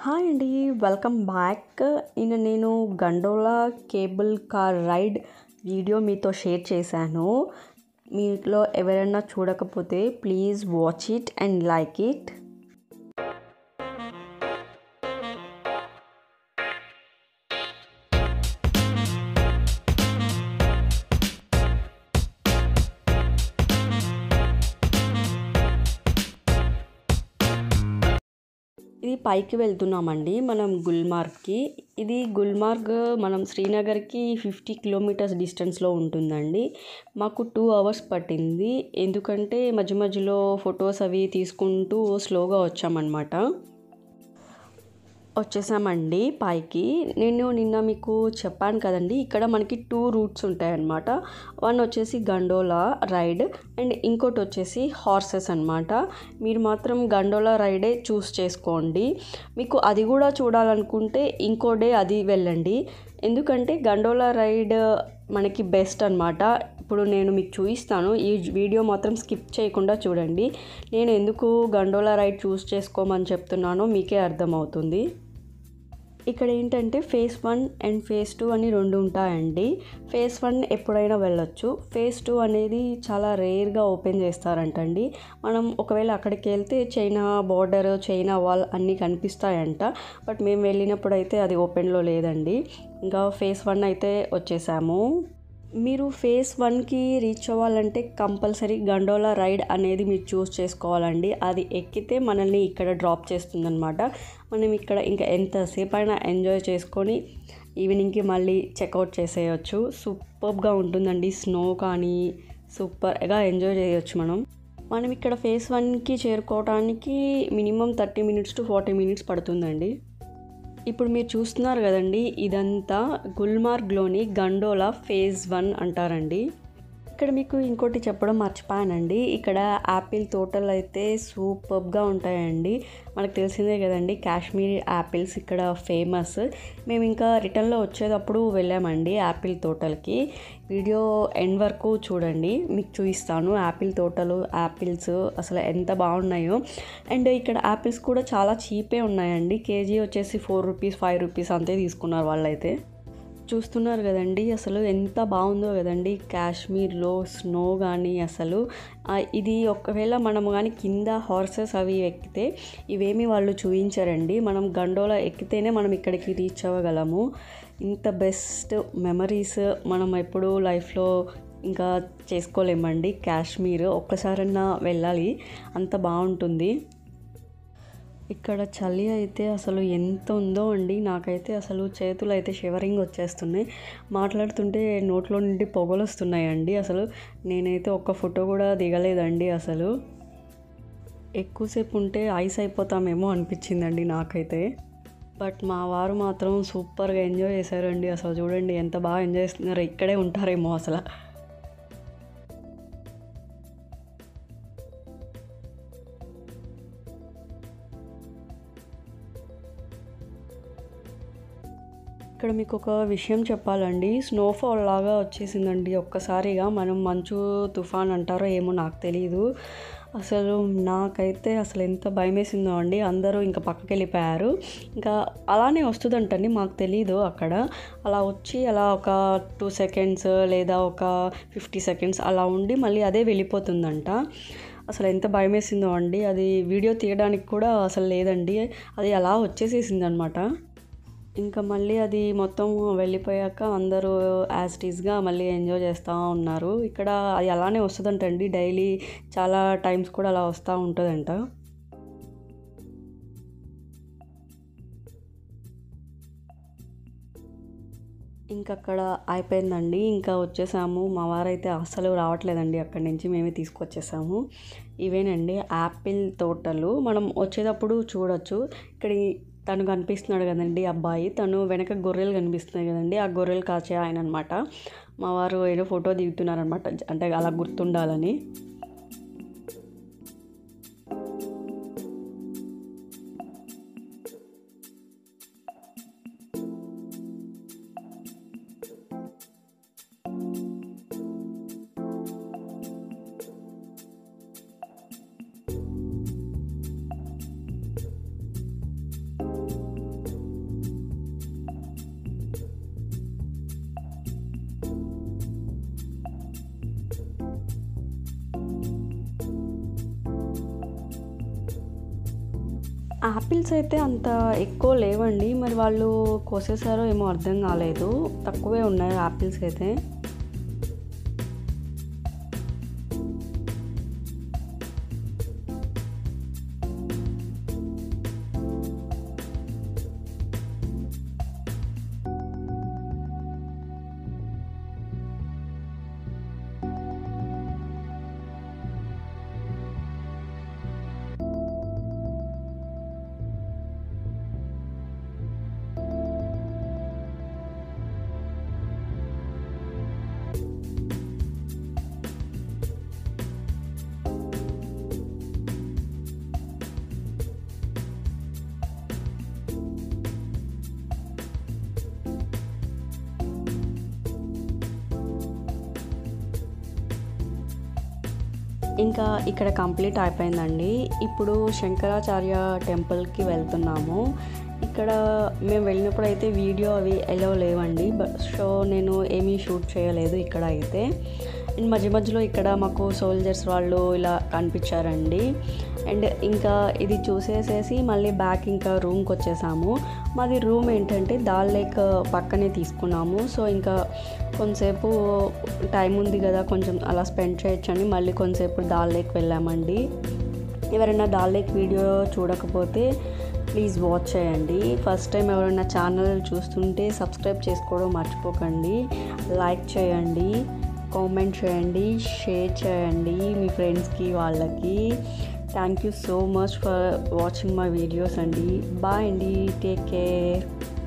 hi అండి welcome back ఈయన నేను gondola cable car ride video మీతో షేర్ చేశాను మీలో ఎవరైనా చూడకపోతే please watch it and like it ఇది పైకి వెళ్తున్నామండి మనం గుల్మార్గ్కి ఇది గుల్మార్గ్ మనం శ్రీనగర్కి ఫిఫ్టీ కిలోమీటర్స్ డిస్టెన్స్లో ఉంటుందండి మాకు టూ అవర్స్ పట్టింది ఎందుకంటే మధ్య మధ్యలో ఫొటోస్ అవి తీసుకుంటూ స్లోగా వచ్చామన్నమాట వచ్చేసామండి పైకి నేను నిన్న మీకు చెప్పాను కదండి ఇక్కడ మనకి టూ రూట్స్ ఉంటాయన్నమాట వన్ వచ్చేసి గండోలా రైడ్ అండ్ ఇంకోటి వచ్చేసి హార్సెస్ అనమాట మీరు మాత్రం గండోలా రైడే చూస్ చేసుకోండి మీకు అది కూడా చూడాలనుకుంటే ఇంకో డే అది వెళ్ళండి ఎందుకంటే గండోలా రైడ్ మనకి బెస్ట్ అనమాట ఇప్పుడు నేను మీకు చూపిస్తాను ఈ వీడియో మాత్రం స్కిప్ చేయకుండా చూడండి నేను ఎందుకు గండోలా రైడ్ చూస్ చేసుకోమని చెప్తున్నానో మీకే అర్థమవుతుంది ఇక్కడ ఏంటంటే phase one and phase two అని రెండు ఉంటాయండి ఫేస్ వన్ ఎప్పుడైనా వెళ్ళొచ్చు ఫేస్ టూ అనేది చాలా రేర్గా ఓపెన్ చేస్తారంటండి మనం ఒకవేళ అక్కడికి వెళ్తే చైనా బార్డర్ చైనా వాల్ అన్నీ కనిపిస్తాయంట బట్ మేము వెళ్ళినప్పుడు అయితే అది ఓపెన్లో లేదండి ఇంకా ఫేస్ వన్ అయితే వచ్చేసాము మీరు ఫేస్ వన్కి రీచ్ అవ్వాలంటే కంపల్సరీ గండోలా రైడ్ అనేది మీరు చూస్ చేసుకోవాలండి అది ఎక్కితే మనల్ని ఇక్కడ డ్రాప్ చేస్తుందనమాట మనం ఇక్కడ ఇంకా ఎంతసేపు అయినా ఎంజాయ్ చేసుకొని ఈవినింగ్కి మళ్ళీ చెక్అవుట్ చేసేయచ్చు సూపర్గా ఉంటుందండి స్నో కానీ సూపర్గా ఎంజాయ్ చేయొచ్చు మనం మనం ఇక్కడ ఫేస్ వన్కి చేరుకోవడానికి minimum thirty minutes to forty minutes పడుతుందండి ఇప్పుడు మీరు చూస్తున్నారు కదండి ఇదంతా గుల్మార్గ్లోని గండోలా ఫేజ్ వన్ అంటారండి ఇక్కడ మీకు ఇంకోటి చెప్పడం మర్చిపోయానండి ఇక్కడ యాపిల్ తోటలు అయితే సూపర్గా ఉంటాయండి మనకు తెలిసిందే కదండి కాశ్మీరీ యాపిల్స్ ఇక్కడ ఫేమస్ మేము ఇంకా రిటర్న్లో వచ్చేటప్పుడు వెళ్ళామండి యాపిల్ తోటలకి వీడియో ఎండ్ వరకు చూడండి మీకు చూపిస్తాను యాపిల్ తోటలు యాపిల్స్ అసలు ఎంత బాగున్నాయో అండ్ ఇక్కడ యాపిల్స్ కూడా చాలా చీపే ఉన్నాయండి కేజీ వచ్చేసి ఫోర్ రూపీస్ ఫైవ్ రూపీస్ అంతే తీసుకున్నారు వాళ్ళైతే చూస్తున్నారు కదండి అసలు ఎంత బాగుందో కదండి కాశ్మీర్లో స్నో కానీ అసలు ఇది ఒకవేళ మనం కానీ కింద హార్సెస్ అవి ఎక్కితే ఇవేమి వాళ్ళు చూపించారండి మనం గండోలా ఎక్కితేనే మనం ఇక్కడికి రీచ్ అవ్వగలము ఇంత బెస్ట్ మెమరీస్ మనం ఎప్పుడు లైఫ్లో ఇంకా చేసుకోలేమండి కాశ్మీర్ ఒక్కసారన్నా వెళ్ళాలి అంత బాగుంటుంది ఇక్కడ చలి అయితే అసలు ఎంత ఉందో అండి నాకైతే అసలు చేతులు అయితే షివరింగ్ వచ్చేస్తున్నాయి మాట్లాడుతుంటే నోట్లో నుండి పొగలు వస్తున్నాయండి అసలు నేనైతే ఒక్క ఫోటో కూడా దిగలేదండి అసలు ఎక్కువసేపు ఉంటే ఐస్ అయిపోతామేమో అనిపించిందండి నాకైతే బట్ మా వారు మాత్రం సూపర్గా ఎంజాయ్ చేశారండి అసలు చూడండి ఎంత బాగా ఎంజాయ్ చేస్తున్నారు ఇక్కడే ఉంటారేమో అసలు ఇక్కడ మీకు ఒక విషయం చెప్పాలండి స్నోఫాల్ లాగా వచ్చేసిందండి ఒక్కసారిగా మనం మంచు తుఫాన్ అంటారో ఏమో నాకు తెలియదు అసలు నాకైతే అసలు ఎంత భయం వేసిందో అండి అందరూ ఇంకా పక్కకి వెళ్ళిపోయారు ఇంకా అలానే వస్తుందంటండి మాకు తెలీదు అక్కడ అలా వచ్చి అలా ఒక టూ సెకండ్స్ లేదా ఒక ఫిఫ్టీ సెకండ్స్ అలా ఉండి మళ్ళీ అదే వెళ్ళిపోతుందంట అసలు ఎంత భయం వేసిందో అండి అది వీడియో తీయడానికి కూడా అసలు లేదండి అది అలా వచ్చేసేసింది అనమాట ఇంకా మళ్ళీ అది మొత్తం వెళ్ళిపోయాక అందరూ యాజ్ టీజ్గా మళ్ళీ ఎంజాయ్ చేస్తూ ఉన్నారు ఇక్కడ అది అలానే వస్తుందంటండి డైలీ చాలా టైమ్స్ కూడా అలా వస్తూ ఉంటుందంట ఇంకా అక్కడ అయిపోయిందండి ఇంకా వచ్చేసాము మా వారైతే అస్సలు రావట్లేదండి అక్కడి నుంచి మేమే తీసుకొచ్చేసాము ఇవేనండి యాపిల్ తోటలు మనం వచ్చేటప్పుడు చూడొచ్చు ఇక్కడ తను కనిపిస్తున్నాడు కదండి అబ్బాయి తను వెనక గొర్రెలు కనిపిస్తున్నాయి కదండి ఆ గొర్రెలు కాచే ఆయన అనమాట మా వారు ఏదో ఫోటో దిగుతున్నారనమాట అంటే అలా గుర్తుండాలని యాపిల్స్ అయితే అంత ఎక్కువ లేవండి మరి వాళ్ళు కోసేసారో ఏమో అర్థం కాలేదు తక్కువే ఉన్నాయి యాపిల్స్ అయితే ఇంకా ఇక్కడ కంప్లీట్ అయిపోయిందండి ఇప్పుడు శంకరాచార్య టెంపుల్కి వెళ్తున్నాము ఇక్కడ మేము వెళ్ళినప్పుడు అయితే వీడియో అవి ఎలా లేవండి బట్ సో నేను ఏమీ షూట్ చేయలేదు ఇక్కడ అయితే అండ్ మధ్య మధ్యలో ఇక్కడ మాకు సోల్జర్స్ వాళ్ళు ఇలా కనిపించారండి అండ్ ఇంకా ఇది చూసేసేసి మళ్ళీ బ్యాక్ ఇంకా రూమ్కి వచ్చేసాము మాది రూమ్ ఏంటంటే దాల్ లేక్ పక్కనే తీసుకున్నాము సో ఇంకా కొంతసేపు టైం ఉంది కదా కొంచెం అలా స్పెండ్ చేయొచ్చని మళ్ళీ కొంతసేపు దాల్ లేక్ వెళ్ళామండి ఎవరైనా దాల్ లేక్ వీడియో చూడకపోతే ప్లీజ్ వాచ్ చేయండి ఫస్ట్ టైం ఎవరైనా ఛానల్ చూస్తుంటే సబ్స్క్రైబ్ చేసుకోవడం మర్చిపోకండి లైక్ చేయండి కామెంట్ చేయండి షేర్ చేయండి మీ ఫ్రెండ్స్కి వాళ్ళకి thank you so much for watching my videos అండి బాయ్ అండి టేక్ కేర్